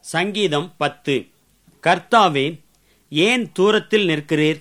சங்கீதம் பத்து கர்த்தாவே ஏன் தூரத்தில் நிற்கிறீர்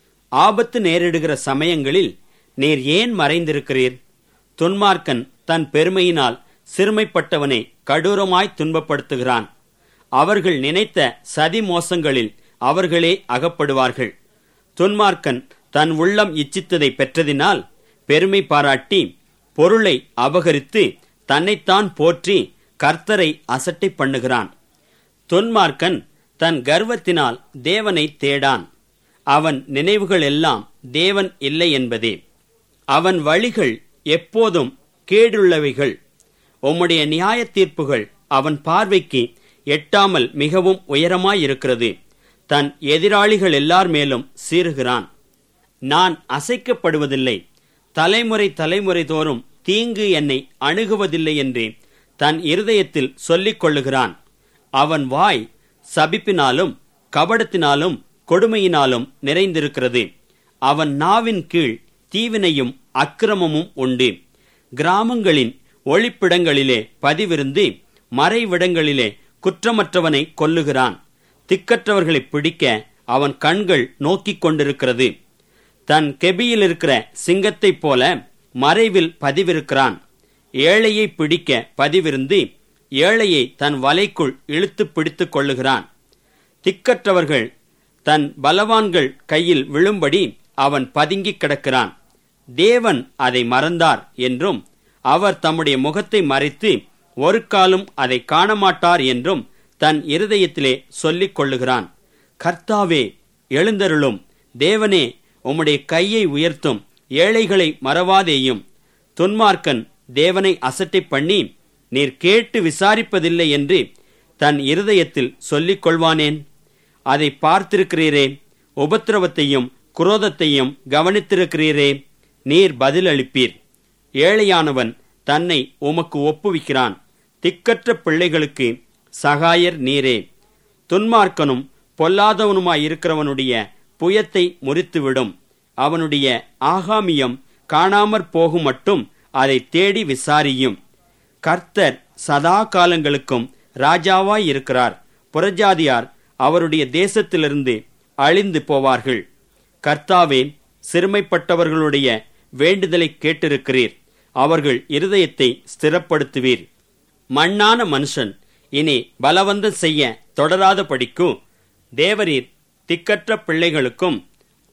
ஆபத்து நேரிடுகிற சமயங்களில் நீர் ஏன் மறைந்திருக்கிறீர் துன்மார்க்கன் தன் பெருமையினால் சிறுமைப்பட்டவனை கடூரமாய் துன்பப்படுத்துகிறான் அவர்கள் நினைத்த சதி மோசங்களில் அவர்களே அகப்படுவார்கள் துன்மார்க்கன் தன் உள்ளம் இச்சித்ததை பெற்றதினால் பெருமை பாராட்டி பொருளை அபகரித்து தன்னைத்தான் போற்றி கர்த்தரை அசட்டை பண்ணுகிறான் தொன்மார்க்கன் தன் கர்வத்தினால் தேவனை தேடான் அவன் நினைவுகள் எல்லாம் தேவன் இல்லை என்பதே அவன் வழிகள் எப்போதும் கேடுள்ளவைகள் உம்முடைய நியாய தீர்ப்புகள் அவன் பார்வைக்கு எட்டாமல் மிகவும் உயரமாயிருக்கிறது தன் எதிராளிகள் எல்லார் மேலும் சீறுகிறான் நான் அசைக்கப்படுவதில்லை தலைமுறை தலைமுறை தோறும் தீங்கு என்னை அணுகுவதில்லை என்று தன் இருதயத்தில் சொல்லிக் கொள்ளுகிறான் அவன் வாய் சபிப்பினாலும் கபடத்தினாலும் கொடுமையினாலும் நிறைந்திருக்கிறது அவன் நாவின் கீழ் தீவினையும் அக்கிரமமும் உண்டு கிராமங்களின் ஒளிப்பிடங்களிலே பதிவிருந்து மறைவிடங்களிலே குற்றமற்றவனை கொல்லுகிறான் திக்கற்றவர்களை பிடிக்க அவன் கண்கள் நோக்கிக் கொண்டிருக்கிறது தன் கெபியில் இருக்கிற சிங்கத்தைப் போல மறைவில் பதிவிருக்கிறான் ஏழையை பிடிக்க பதிவிருந்து ஏழையை தன் வலைக்குள் இழுத்து பிடித்துக் கொள்ளுகிறான் திக்கற்றவர்கள் தன் பலவான்கள் கையில் விழும்படி அவன் பதுங்கிக் கிடக்கிறான் தேவன் அதை மறந்தார் என்றும் அவர் தம்முடைய முகத்தை மறைத்து ஒரு காலும் அதை காணமாட்டார் என்றும் தன் இருதயத்திலே சொல்லிக் கொள்ளுகிறான் கர்த்தாவே எழுந்தருளும் தேவனே உம்முடைய கையை உயர்த்தும் ஏழைகளை மறவாதேயும் துன்மார்க்கன் தேவனை அசட்டை பண்ணி நீர் கேட்டு விசாரிப்பதில்லை என்று தன் இருதயத்தில் சொல்லிக் கொள்வானேன் அதை பார்த்திருக்கிறீரே உபத்திரவத்தையும் குரோதத்தையும் கவனித்திருக்கிறீரே நீர் பதிலளிப்பீர் ஏழையானவன் தன்னை உமக்கு ஒப்புவிக்கிறான் திக்கற்ற பிள்ளைகளுக்கு சகாயர் நீரே துன்மார்க்கனும் பொல்லாதவனுமாயிருக்கிறவனுடைய புயத்தை முறித்துவிடும் அவனுடைய ஆகாமியம் காணாமற் போகும் மட்டும் அதை தேடி விசாரியும் கர்த்தர் சதா காலங்களுக்கும் ராஜாவாய் இருக்கிறார் புறஜாதியார் அவருடைய தேசத்திலிருந்து அழிந்து போவார்கள் கர்த்தாவே சிறுமைப்பட்டவர்களுடைய வேண்டுதலை கேட்டிருக்கிறீர் அவர்கள் இருதயத்தை ஸ்திரப்படுத்துவீர் மண்ணான மனுஷன் இனி பலவந்தம் செய்ய தொடராத படிக்கும் தேவரீர் திக்கற்ற பிள்ளைகளுக்கும்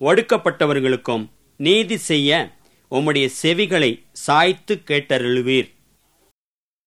ஒடுக்கப்பட்டவர்களுக்கும் நீதி செய்ய உம்முடைய செவிகளை சாய்த்து கேட்டருளுவீர்